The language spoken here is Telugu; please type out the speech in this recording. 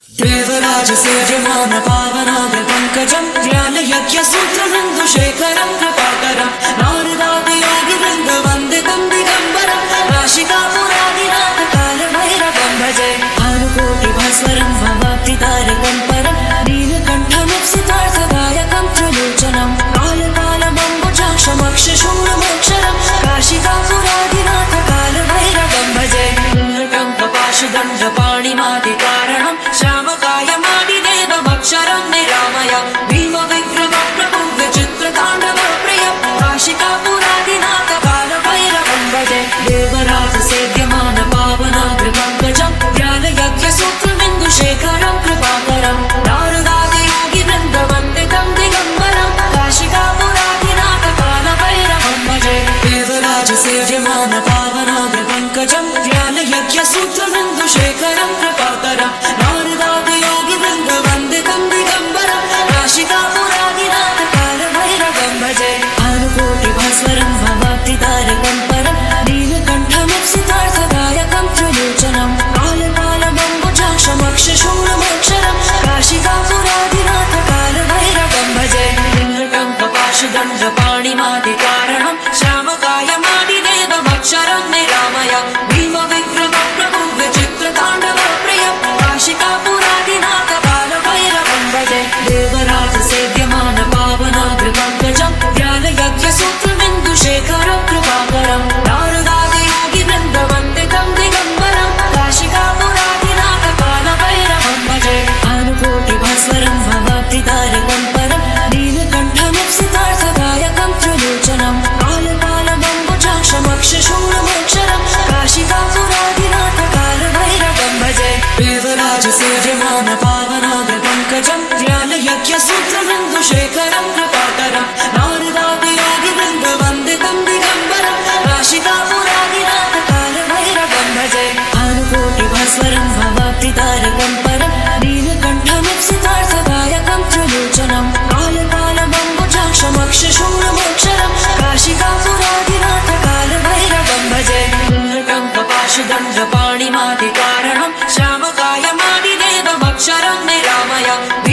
దేవరాజ సేవ్యమాన పావనాద పంకజం జ్ఞాన యజ్ఞ సూత్రనందు శేఖరం కృపాకరం నారదాది యోగి వృంద వందితం దిగంబరం రాశికా పురాదినాథ కాల భైరవం భజే భానుకోటి భాస్వరం భవాప్తి తారకం పరం నీలకంఠముప్సితార్థదాయకం త్రిలోచనం కాల కాలమంబుజాక్షమక్షశూలమోక్షరం కాశికా పురాదినాథ కాల భైరవం భజే కపాశుదండ పాణిమాది కారణం శ్యామకాయమాడిదేవమక్షరం నిరామయ భీమ విక్రమ ప్రభు విచిత్ర తాండవ ప్రియం కాశికా పురాదినాథ కాల భైరవం భజే దేవరాజ సేవ్యమాన పావనాగ్ర పంకజం జ్ఞాన యజ్ఞ సూత్రమిందు శేఖరం కృపాకరం నారదాది యోగి వృంద వందితం దిగంబరం కాశికా పురాదినాథ కాల భైరవం భజే దేవరాజ సేవ్యమాన పావనాగ్ర పంకజం జ్ఞాన యజ్ఞ సూత్రమిందు శేఖరం కృపాకరం నారదాది యోగి వృంద వందితం దిగంబరం కాశికా పురాదినాథ కాల భైరవం భజే భానుకోటి భాస్వరం భవాప్తి తారకం పరం నీలకంఠముప్సితార్థదాయకం త్రిలోచనం కాల కాలమంబుజాక్షమక్షశూలమోక్షరం కాశికా పురాదినాథ కాల భైరవం భజే కపాశుదండ పాణిమాది కారణం శ్యామకాయమాడిదేవమక్షరం నిరామయ భీమ విక్రమ ప్రభు విచిత్ర తాండవ ప్రియం కాశికా పురాదినాథ కాల భైరవం భజే దేవరాజ సేవ్యమాన పావనాగ్ర పంకజం జ్ఞాన యజ్ఞ సూత్రమిందు శేఖరం కృపాకరం నారదాది యోగి వృంద వందితం దిగంబరం కాశికా పురాదినాథ కాల భైరవం భజే భానుకోటి భాస్వరం భవాప్తి తారకం పరం నీలకంఠముప్సితార్థదాయకం త్రిలోచనం కాల కాలమంబుజాక్షమక్షశూలమోక్షరం కాశికా పురాదినాథ కాల భైరవం భజే దేవరాజ సేవ్యమాన పావనాగ్ర పంకజం జ్ఞాన యజ్ఞ సూత్రమిందు శేఖరం కృపాకరం నారదాది యోగి వృంద వందితం దిగంబరం కాశికా పురాదినాథ కాల భైరవం భజే భానుకోటి భాస్వరం భవాప్తి తారకం పరం నీలకంఠముప్సితార్థదాయకం త్రిలోచనం కాల కాలమంబుజాక్షమక్షశూలమోక్షరం కాశికా పురాదినాథ కాల భైరవం భజే కపాశుదండ పాణిమాది కారణం శ్యామకాయమాడిదేవమక్షరం నిరామయ